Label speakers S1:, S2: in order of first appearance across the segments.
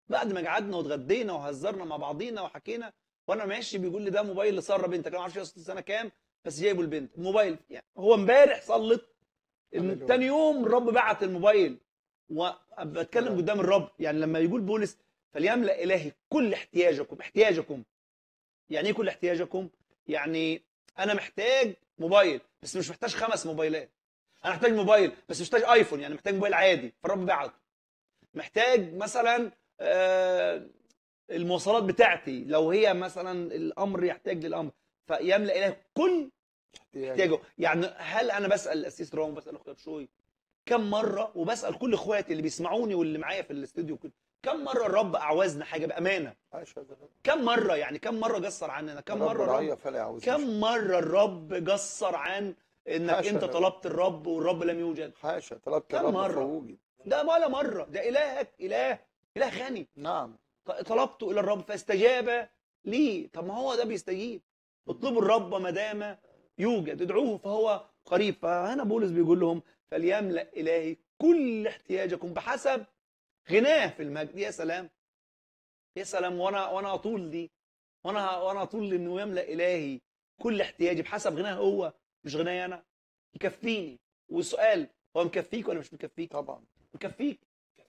S1: بعد ما قعدنا واتغدينا وهزرنا مع بعضينا وحكينا وانا ماشي بيقول لي ده موبايل لساره بنتك انا ما اعرفش اصلا سنه كام بس جايبه البنت موبايل يعني هو امبارح صلت
S2: هللويا.
S1: تاني يوم الرب بعت الموبايل وبتكلم قدام الرب يعني لما يقول بولس فليملا الهي كل احتياجكم احتياجكم يعني ايه كل احتياجكم يعني انا محتاج موبايل بس مش محتاج خمس موبايلات انا محتاج موبايل بس مش محتاج ايفون يعني محتاج موبايل عادي فالرب بعته محتاج مثلا آه، المواصلات بتاعتي لو هي مثلا الامر يحتاج للامر فيملا الهي كل احتياجه يعني هل انا بسال الاسيس رام بسال اخويا بشوي كم مره وبسال كل اخواتي اللي بيسمعوني واللي معايا في الاستوديو كده كم مره الرب اعوزنا حاجه بامانه
S2: عاش هذا الرب.
S1: كم مره يعني كم مره قصر عننا كم
S2: الرب
S1: مره
S2: رعية
S1: الرب
S2: فلا يعوز
S1: كم مره الرب قصر عن انك
S2: حاشا
S1: انت
S2: الرب.
S1: طلبت الرب والرب لم يوجد
S2: حاشا طلبت
S1: كم
S2: الرب
S1: مرة؟
S2: فوجد
S1: ده ولا مره ده الهك اله اله غني
S2: نعم
S1: ط- طلبت الى الرب فاستجاب لي طب ما هو ده بيستجيب اطلبوا الرب ما دام يوجد ادعوه فهو قريب فهنا بولس بيقول لهم فليملا الهي كل احتياجكم بحسب غناه في المجد يا سلام يا سلام وانا وانا اطول دي وانا وانا اطول انه يملا الهي كل احتياجي بحسب غناه هو مش غناي انا يكفيني والسؤال هو مكفيك ولا مش مكفيك
S2: طبعا
S1: مكفيك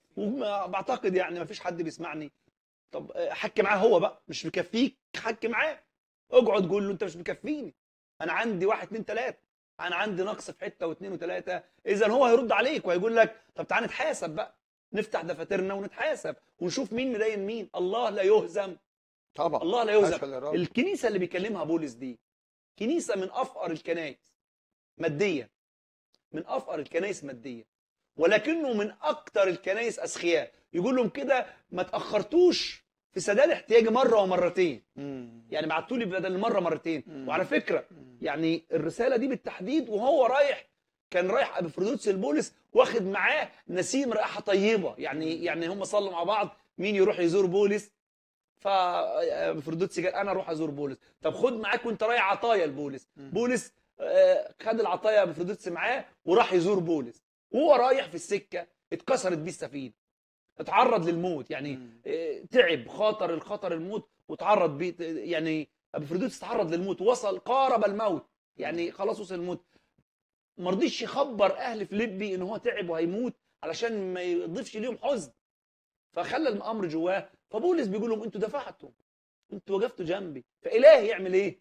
S1: وبعتقد يعني ما فيش حد بيسمعني طب آه، حكي معاه هو بقى مش مكفيك حكي معاه اقعد قول له انت مش مكفيني انا عندي واحد اتنين تلاته انا عندي نقص في حته واثنين وثلاثه اذا هو هيرد عليك وهيقول لك طب تعالى نتحاسب بقى نفتح دفاترنا ونتحاسب ونشوف مين مدين مين الله لا يهزم
S2: طبعا
S1: الله لا يهزم
S2: حاشا للرب
S1: الكنيسه اللي بيكلمها بولس دي كنيسه من افقر الكنائس ماديا من افقر الكنائس ماديا ولكنه من اكتر الكنائس اسخياء يقول لهم كده ما تاخرتوش في سداد احتياجي مره ومرتين
S2: مم.
S1: يعني بعتوا لي بدل المره مرتين
S2: مم.
S1: وعلى فكره
S2: مم.
S1: يعني الرساله دي بالتحديد وهو رايح كان رايح ابفرودوتس البولس واخد معاه نسيم رائحه طيبه يعني يعني هم صلوا مع بعض مين يروح يزور بولس فابفرودوتس قال انا اروح ازور بولس طب خد معاك وانت رايح عطايا لبولس
S2: مم.
S1: بولس آه، خد العطايا ابفرودوتس معاه وراح يزور بولس وهو رايح في السكه اتكسرت بيه السفينه اتعرض للموت يعني
S2: مم.
S1: آه، تعب خاطر الخطر الموت وتعرض بيه يعني ابفروديتس تعرض للموت وصل قارب الموت يعني خلاص وصل الموت ما رضيش يخبر اهل فيليبي ان هو تعب وهيموت علشان ما يضيفش ليهم حزن فخلى الامر جواه فبولس بيقول لهم انتوا دفعتوا انتوا وقفتوا جنبي فاله يعمل ايه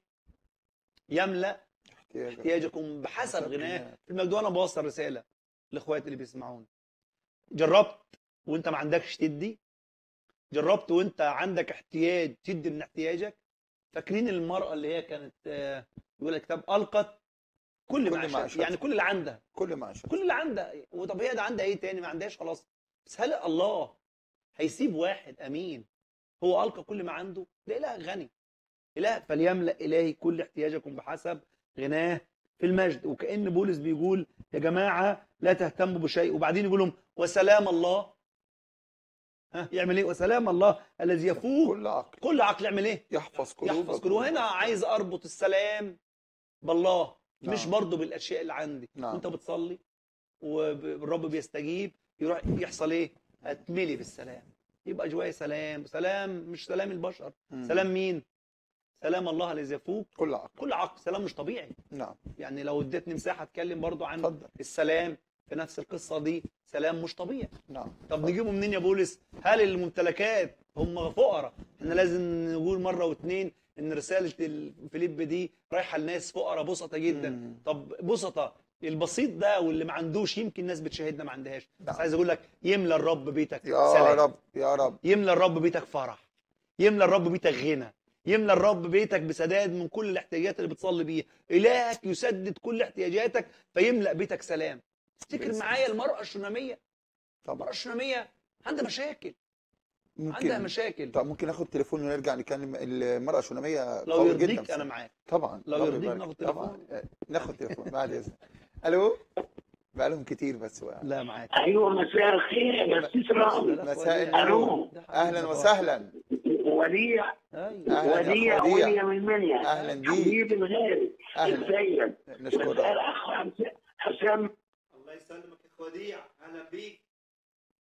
S1: يملا
S2: احتياجك.
S1: احتياجكم بحسب
S2: حسب
S1: غناه
S2: غناه.
S1: في المجد وانا بوصل رساله لاخواتي اللي بيسمعوني جربت وانت ما عندكش تدي جربت وانت عندك احتياج تدي من احتياجك فاكرين المراه اللي هي كانت آه، يقول الكتاب القت كل
S2: كل
S1: معاشها
S2: معاشها.
S1: يعني كل اللي عندها
S2: كل ما عشان
S1: كل اللي عندها وطب هي ده عندها ايه تاني ما عندهاش خلاص بس هل الله هيسيب واحد امين هو القى كل ما عنده ده اله غني اله فليملا الهي كل احتياجكم بحسب غناه في المجد وكان بولس بيقول يا جماعه لا تهتموا بشيء وبعدين يقول لهم وسلام الله ها يعمل ايه وسلام الله الذي يفوق
S2: كل عقل
S1: كل عقل يعمل ايه
S2: يحفظ قلوبك
S1: يحفظ كل وهنا عايز اربط السلام بالله
S2: نعم.
S1: مش برضه بالاشياء اللي عندي
S2: نعم.
S1: وانت بتصلي والرب بيستجيب يروح يحصل ايه اتملي بالسلام يبقى جوايا سلام سلام مش سلام البشر
S2: مم.
S1: سلام مين سلام الله الذي يفوق
S2: كل عقل
S1: كل عقل سلام مش طبيعي
S2: نعم
S1: يعني لو اديتني مساحه اتكلم برضه عن
S2: اتفضل
S1: السلام في نفس القصه دي سلام مش طبيعي
S2: نعم
S1: طب نجيبه منين يا بولس؟ هل الممتلكات هم فقراء؟ احنا لازم نقول مره واثنين ان رساله الفيليب دي رايحه لناس فقراء بسطه جدا،
S2: مم.
S1: طب بسطه البسيط ده واللي ما عندوش يمكن ناس بتشاهدنا ما عندهاش، بس
S2: نعم.
S1: عايز اقول لك يملى الرب بيتك
S2: يا
S1: سلام
S2: رب يا رب
S1: يملى الرب بيتك فرح يملى الرب بيتك غنى يملى الرب بيتك بسداد من كل الاحتياجات اللي بتصلي بيها إلهك يسدد كل احتياجاتك فيملأ بيتك سلام افتكر
S2: بإذن
S1: معايا المرأة الشونامية المرأة
S2: طبعا
S1: الشونامية عندها مشاكل عندها
S2: ممكن
S1: مشاكل
S2: طب ممكن ناخد تليفون ونرجع نكلم المرأة الشونامية
S1: لو
S2: قوي
S1: يرضيك
S2: جدا
S1: انا معاك
S2: طبعا
S1: لو
S2: رب
S1: يرضيك
S2: يبارك.
S1: ناخد
S2: طبعا
S1: تليفون.
S2: آه، ناخد تليفون بعد اذنك الو بقالهم كتير بس بقى.
S1: لا معاك
S3: ايوه مساء الخير يا استاذ رامي
S2: مساء
S3: النور.
S1: النور
S2: اهلا وسهلا
S3: وديع
S1: ايوه
S2: أهلا يا
S3: وديع
S2: أخ وديع.
S3: وديع من منيا
S2: أهلا بيك.
S3: حبيبي الغالي
S2: اهلا
S3: ازيك
S2: نشكر
S3: مساء
S2: رب.
S3: الاخ حسام
S1: الله يسلمك يا وديع